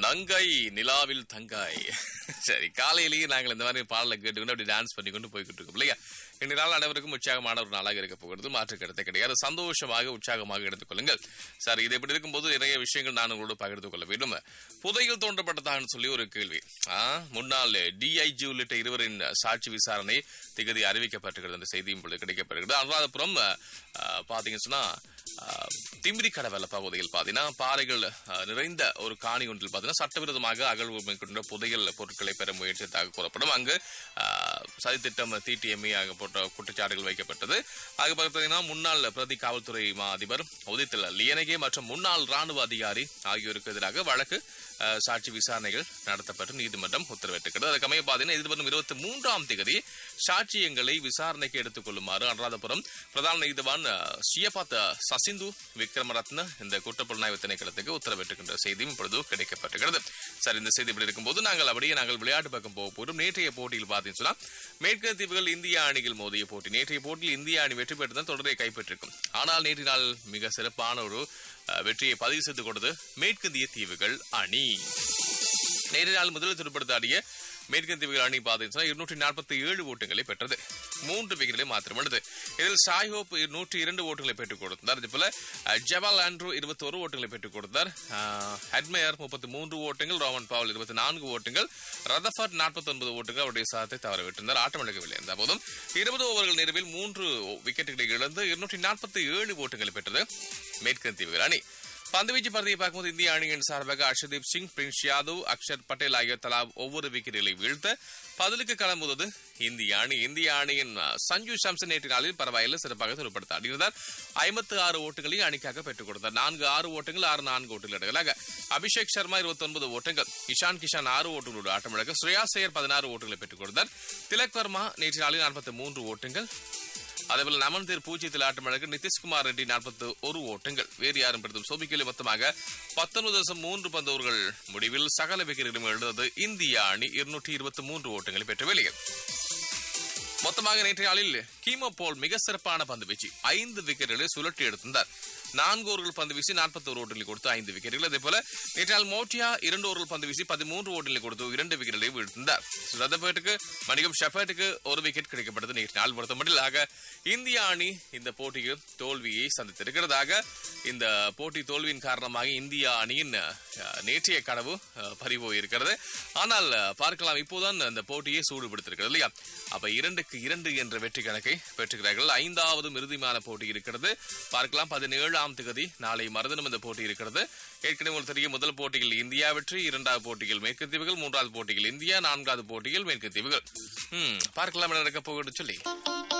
நங்கை நிலாவில் தங்காய் சரி காலையிலேயே நாங்கள் இந்த மாதிரி பாடலை கேட்டுக்கொண்டு அப்படி டான்ஸ் பண்ணிக்கொண்டு போய்கிட்டு இருக்கோம் இல்லையா இந்த நாள் அனைவருக்கும் உற்சாகமான ஒரு நாளாக இருக்க போகிறது மாற்று கருத்தை கிடையாது சந்தோஷமாக உற்சாகமாக எடுத்துக் கொள்ளுங்கள் சார் இது இப்படி இருக்கும்போது நிறைய விஷயங்கள் நான் உங்களோட பகிர்ந்து கொள்ள வேண்டும் புதையில் தோன்றப்பட்டதான்னு சொல்லி ஒரு கேள்வி ஆ, முன்னாள் டிஐஜி உள்ளிட்ட இருவரின் சாட்சி விசாரணை திகதி அறிவிக்கப்பட்டிருக்கிறது அந்த செய்தியும் இப்பொழுது கிடைக்கப்படுகிறது அனுராதபுரம் ஆ, பாத்தீங்கன்னு சொன்னா ஆ, திமிரி கடவல பகுதியில் பாத்தீங்கன்னா பாறைகள் ஆ, நிறைந்த ஒரு காணி ஒன்றில் பாத்தீங்கன்னா சட்டவிரோதமாக அகழ்வு மேற்கொண்ட புதையல் பொருட்களை பெற முயற்சித்ததாக கூறப்படும் அங்கு ஆ, சதித்திட்டம் டிடிஎம்ஏ ஆக போன்ற குற்றச்சாட்டுகள் வைக்கப்பட்டது ஆக பார்த்தீங்கன்னா முன்னாள் பிரதி காவல்துறை மா அதிபர் உதித் லியனகே மற்றும் முன்னாள் ராணுவ அதிகாரி ஆகியோருக்கு எதிராக வழக்கு ஆ, சாட்சி விசாரணைகள் நடத்தப்பட்டு நீதிமன்றம் உத்தரவிட்டிருக்கிறது அதுக்கமைய பாத்தீங்கன்னா எதிர்வரும் இருபத்தி மூன்றாம் தேதி சாட்சியங்களை விசாரணைக்கு எடுத்துக் கொள்ளுமாறு அனுராதபுரம் பிரதான நீதிவான் அஹ், சியபாத் சசிந்து விக்ரமரத்ன இந்த குற்றப்புலனாய்வு திணைக்களத்துக்கு உத்தரவிட்டிருக்கின்ற செய்தியும் இப்பொழுது கிடைக்கப்பட்டிருக்கிறது சரி இந்த செய்தி இப்படி இருக்கும்போது நாங்கள் அப்படியே நாங்கள் விளையாட்டு பக்கம் போக போகிறோம் நேற்றைய போட்டியில் பார்த்தீங்கன்னு சொன்னா மேற்கு தீவுகள் இந்திய அணிகள் மோதிய போட்டி நேற்றைய போட்டியில் இந்திய அணி வெற்றி பெற்று தான் தொடரை கைப்பற்றிருக்கும் ஆனால் நேற்று நாள் மிக சிறப்பான ஒரு அஹ், வெற்றியை பதிவு செய்து கொடுத்தது மேற்கிந்திய தீவுகள் அணி நேற்று நாள் முதலில் துடுப்படுத்த ஆடிய மேற்கத்தீவுகள் அணி பார்த்தீங்கன்னா இருநூற்றி நாற்பத்தி ஏழு ஓட்டுகளை பெற்றது மூன்று விக்கெட்டுகளை மாத்திரம் எடுத்தது இதில் சாய்ஹோப் நூற்றி இரண்டு ஓட்டுகளை பெற்றுக் கொடுத்தார் அதே போல அஹ், ஜவால் ஆண்ட்ரூ இருபத்தோரு ஓட்டுகளை பெற்றுக் கொடுத்தார் அஹ், ஹெட்மேயர் முப்பத்தி மூன்று ஓட்டுகள் ரோமன் பாவல் இருபத்தி நான்கு ஓட்டுகள் ரதஃபர்ட் நாற்பத்தி ஒன்பது ஓட்டுகள் அவருடைய சாதத்தை தவற விட்டிருந்தார் ஆட்டம் இழக்கவில்லை இருந்த போதும் இருபது ஓவர்கள் நிறைவில் மூன்று விக்கெட்டுகளை இழந்து இருநூற்றி நாற்பத்தி ஏழு ஓட்டுகளை பெற்றது மேற்கத்தீவுகள் அணி பந்துவீச்சு பகுதியை பார்க்கும்போது இந்திய அணியின் சார்பாக அர்ஷதீப் சிங் பிரின்ஸ் யாதவ் அக்ஷர் பட்டேல் ஆகியோர் தலா ஒவ்வொரு விக்கெட்டுகளை வீழ்த்த பதிலுக்கு கிளம்புவது இந்திய அணி இந்திய அணியின் அஹ், சஞ்சு சாம்சன் நேற்று நாளில் பரவாயில்லை சிறப்பாக துடுப்படுத்த ஆடியிருந்தார் ஐம்பத்து ஆறு ஓட்டுகளை அணிக்காக பெற்றுக் கொடுத்தார் நான்கு ஆறு ஓட்டங்கள் ஆறு நான்கு ஓட்டுகள் இடங்களாக அபிஷேக் சர்மா இருபத்தி ஒன்பது ஓட்டங்கள் இஷான் கிஷான் ஆறு ஓட்டுகளோடு ஆட்டமிழக்க ஸ்ரேயா சேயர் பதினாறு ஓட்டுகளை பெற்றுக் கொடுத்தார் திலக் வர்மா நேற்று நாளில் நாற்பத்தி மூன்று ஓட்டங்கள் அதேபோல நமன்தீர் பூஜ்ஜியத்தில் ஆட்டமிழக்க நிதிஷ்குமார் ரெட்டி நாற்பத்தி ஒரு ஓட்டங்கள் வேறு யாரும் பெறுதும் சோபிக்கலி மொத்தமாக பத்தொன்பது தசம் மூன்று பந்தோர்கள் முடிவில் சகல விக்கெட்டுகளும் எழுந்தது இந்திய அணி இருநூற்றி இருபத்தி மூன்று ஓட்டங்களை பெற்ற வெளியில் மொத்தமாக நேற்றைய நாளில் கீமோ போல் மிக சிறப்பான பந்து வீச்சு ஐந்து விக்கெட்டுகளை சுழற்றி எடுத்திருந்தார் நான்கு ஓவர்கள் பந்து வீசி நாற்பத்தி ஒரு ஓட்டுகளை கொடுத்து ஐந்து விக்கெட்டுகள் அதே போல நேற்று நாள் மோட்டியா இரண்டு ஓவர்கள் பந்து வீசி பதிமூன்று ஓட்டுகளை கொடுத்து இரண்டு விக்கெட்டுகளை வீழ்த்திருந்தார் ரதபேட்டுக்கு மணிகம் ஷெஃபர்ட்டுக்கு ஒரு விக்கெட் கிடைக்கப்பட்டது நேற்று நாள் பொறுத்தமட்டில் ஆக இந்திய அணி இந்த போட்டியில் தோல்வியை சந்தித்திருக்கிறதாக இந்த போட்டி தோல்வியின் காரணமாக இந்திய அணியின் அஹ், நேற்றைய கனவு அஹ், பறிபோய் இருக்கிறது ஆனால் அஹ், பார்க்கலாம் இப்போதான் அந்த போட்டியை சூடுபிடித்திருக்கிறது இல்லையா அப்ப இரண்டுக்கு இரண்டு என்ற வெற்றி கணக்கை பெற்றுகிறார்கள் ஐந்தாவது இறுதியான போட்டி இருக்கிறது பார்க்கலாம் பதினேழாம் திகதி நாளை மறுதினம் இந்த போட்டி இருக்கிறது ஏற்கனவே உங்களுக்கு தெரியும் முதல் போட்டியில் இந்தியா வெற்றி இரண்டாவது போட்டியில் மேற்கு தீவுகள் மூன்றாவது போட்டியில் இந்தியா நான்காவது போட்டியில் மேற்கு தீவுகள் ம், பார்க்கலாம் என்ன நடக்க போகுது சொல்லி